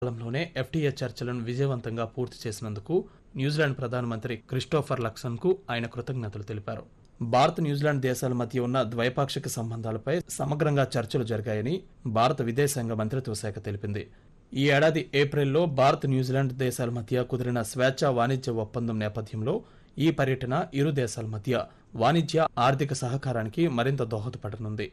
కాలంలోనే ఎఫ్టీఏ చర్చలను విజయవంతంగా పూర్తి చేసినందుకు న్యూజిలాండ్ ప్రధానమంత్రి క్రిస్టోఫర్ లక్సన్కు ఆయన కృతజ్ఞతలు తెలిపారు భారత్ న్యూజిలాండ్ దేశాల మధ్య ఉన్న ద్వైపాక్షిక సంబంధాలపై సమగ్రంగా చర్చలు జరిగాయని భారత విదేశాంగ మంత్రిత్వ శాఖ తెలిపింది ఈ ఏడాది ఏప్రిల్లో భారత్ న్యూజిలాండ్ దేశాల మధ్య కుదిరిన స్వేచ్ఛా వాణిజ్య ఒప్పందం నేపథ్యంలో ఈ పర్యటన ఇరు దేశాల మధ్య వాణిజ్య ఆర్థిక సహకారానికి మరింత దోహదపడనుంది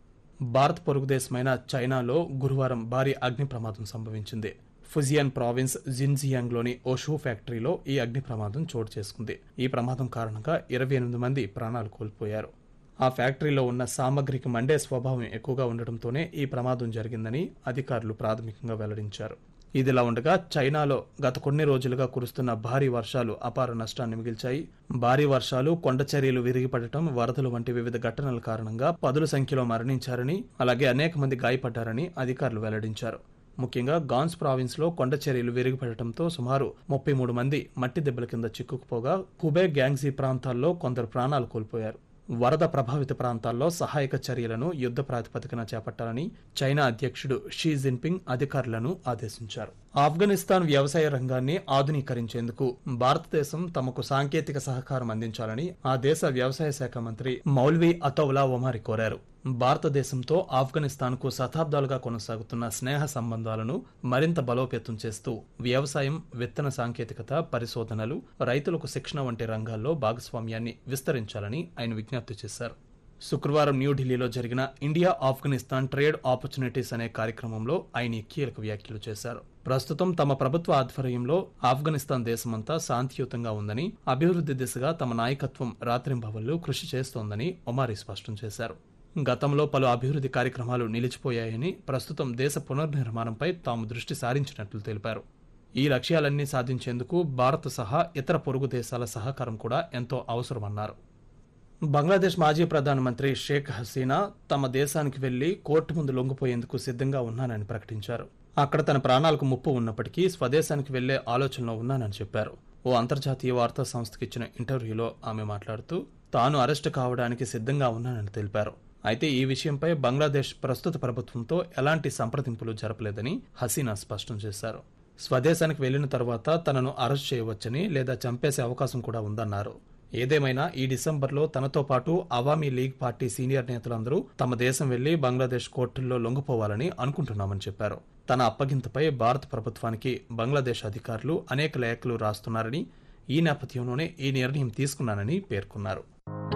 భారత్ పొరుగు దేశమైన చైనాలో గురువారం భారీ అగ్ని ప్రమాదం సంభవించింది ఫుజియన్ ప్రావిన్స్ జిన్జియాంగ్లోని ఓ షూ ఫ్యాక్టరీలో ఈ అగ్ని ప్రమాదం చోటు చేసుకుంది ఈ ప్రమాదం కారణంగా ఇరవై ఎనిమిది మంది ప్రాణాలు కోల్పోయారు ఆ ఫ్యాక్టరీలో ఉన్న సామగ్రికి మండే స్వభావం ఎక్కువగా ఉండటంతోనే ఈ ప్రమాదం జరిగిందని అధికారులు ప్రాథమికంగా వెల్లడించారు ఇదిలా ఉండగా చైనాలో గత కొన్ని రోజులుగా కురుస్తున్న భారీ వర్షాలు అపార నష్టాన్ని మిగిల్చాయి భారీ వర్షాలు కొండ చర్యలు విరిగిపడటం వరదలు వంటి వివిధ ఘటనల కారణంగా పదుల సంఖ్యలో మరణించారని అలాగే అనేక మంది గాయపడ్డారని అధికారులు వెల్లడించారు ముఖ్యంగా గాన్స్ ప్రావిన్స్ లో కొండ చర్యలు విరిగిపడటంతో సుమారు ముప్పై మూడు మంది మట్టి దెబ్బల కింద చిక్కుకుపోగా హుబే గ్యాంగ్జీ ప్రాంతాల్లో కొందరు ప్రాణాలు కోల్పోయారు వరద ప్రభావిత ప్రాంతాల్లో సహాయక చర్యలను యుద్ధ ప్రాతిపదికన చేపట్టాలని చైనా అధ్యక్షుడు షీ జిన్పింగ్ అధికారులను ఆదేశించారు ఆఫ్ఘనిస్తాన్ వ్యవసాయ రంగాన్ని ఆధునీకరించేందుకు భారతదేశం తమకు సాంకేతిక సహకారం అందించాలని ఆ దేశ వ్యవసాయ శాఖ మంత్రి మౌల్వీ అతౌలా ఒమారి కోరారు భారతదేశంతో ఆఫ్ఘనిస్తాన్కు శతాబ్దాలుగా కొనసాగుతున్న స్నేహ సంబంధాలను మరింత బలోపేతం చేస్తూ వ్యవసాయం విత్తన సాంకేతికత పరిశోధనలు రైతులకు శిక్షణ వంటి రంగాల్లో భాగస్వామ్యాన్ని విస్తరించాలని ఆయన విజ్ఞప్తి చేశారు శుక్రవారం న్యూఢిల్లీలో జరిగిన ఇండియా ఆఫ్ఘనిస్తాన్ ట్రేడ్ ఆపర్చునిటీస్ అనే కార్యక్రమంలో ఆయన ఈ కీలక వ్యాఖ్యలు చేశారు ప్రస్తుతం తమ ప్రభుత్వ ఆధ్వర్యంలో ఆఫ్ఘనిస్తాన్ దేశమంతా శాంతియుతంగా ఉందని అభివృద్ధి దిశగా తమ నాయకత్వం రాత్రింబవళ్లు కృషి చేస్తోందని ఒమారి స్పష్టం చేశారు గతంలో పలు అభివృద్ధి కార్యక్రమాలు నిలిచిపోయాయని ప్రస్తుతం దేశ పునర్నిర్మాణంపై తాము దృష్టి సారించినట్లు తెలిపారు ఈ లక్ష్యాలన్నీ సాధించేందుకు భారత్ సహా ఇతర పొరుగు దేశాల సహకారం కూడా ఎంతో అవసరమన్నారు బంగ్లాదేశ్ మాజీ ప్రధానమంత్రి షేక్ హసీనా తమ దేశానికి వెళ్లి కోర్టు ముందు లొంగిపోయేందుకు సిద్ధంగా ఉన్నానని ప్రకటించారు అక్కడ తన ప్రాణాలకు ముప్పు ఉన్నప్పటికీ స్వదేశానికి వెళ్లే ఆలోచనలో ఉన్నానని చెప్పారు ఓ అంతర్జాతీయ వార్తా సంస్థకి ఇచ్చిన ఇంటర్వ్యూలో ఆమె మాట్లాడుతూ తాను అరెస్టు కావడానికి సిద్ధంగా ఉన్నానని తెలిపారు అయితే ఈ విషయంపై బంగ్లాదేశ్ ప్రస్తుత ప్రభుత్వంతో ఎలాంటి సంప్రదింపులు జరపలేదని హసీనా స్పష్టం చేశారు స్వదేశానికి వెళ్లిన తర్వాత తనను అరెస్ట్ చేయవచ్చని లేదా చంపేసే అవకాశం కూడా ఉందన్నారు ఏదేమైనా ఈ డిసెంబర్లో తనతో పాటు అవామీ లీగ్ పార్టీ సీనియర్ నేతలందరూ తమ దేశం వెళ్లి బంగ్లాదేశ్ కోర్టుల్లో లొంగిపోవాలని అనుకుంటున్నామని చెప్పారు తన అప్పగింతపై భారత ప్రభుత్వానికి బంగ్లాదేశ్ అధికారులు అనేక లేఖలు రాస్తున్నారని ఈ నేపథ్యంలోనే ఈ నిర్ణయం తీసుకున్నానని పేర్కొన్నారు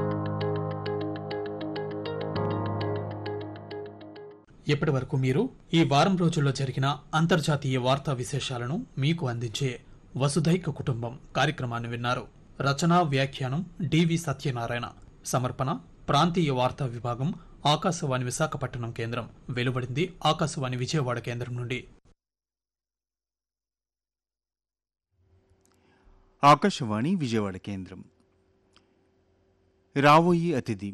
ఇప్పటి వరకు మీరు ఈ వారం రోజుల్లో జరిగిన అంతర్జాతీయ వార్తా విశేషాలను మీకు అందించే వసుధైక కుటుంబం కార్యక్రమాన్ని విన్నారు రచనా వ్యాఖ్యానం డివి సత్యనారాయణ సమర్పణ ప్రాంతీయ వార్తా విభాగం ఆకాశవాణి విశాఖపట్నం కేంద్రం వెలువడింది ఆకాశవాణి విజయవాడ కేంద్రం నుండి ఆకాశవాణి విజయవాడ కేంద్రం రాబోయి అతిథి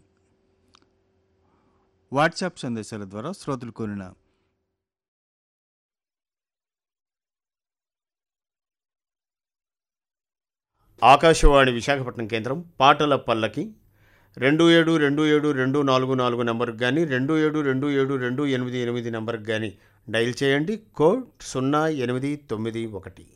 వాట్సాప్ సందేశాల ద్వారా శ్రోతలు కోరిన ఆకాశవాణి విశాఖపట్నం కేంద్రం పాటల పల్లకి రెండు ఏడు రెండు ఏడు రెండు నాలుగు నాలుగు నెంబర్కి కానీ రెండు ఏడు రెండు ఏడు రెండు ఎనిమిది ఎనిమిది నెంబర్కి కానీ డైల్ చేయండి కోడ్ సున్నా ఎనిమిది తొమ్మిది ఒకటి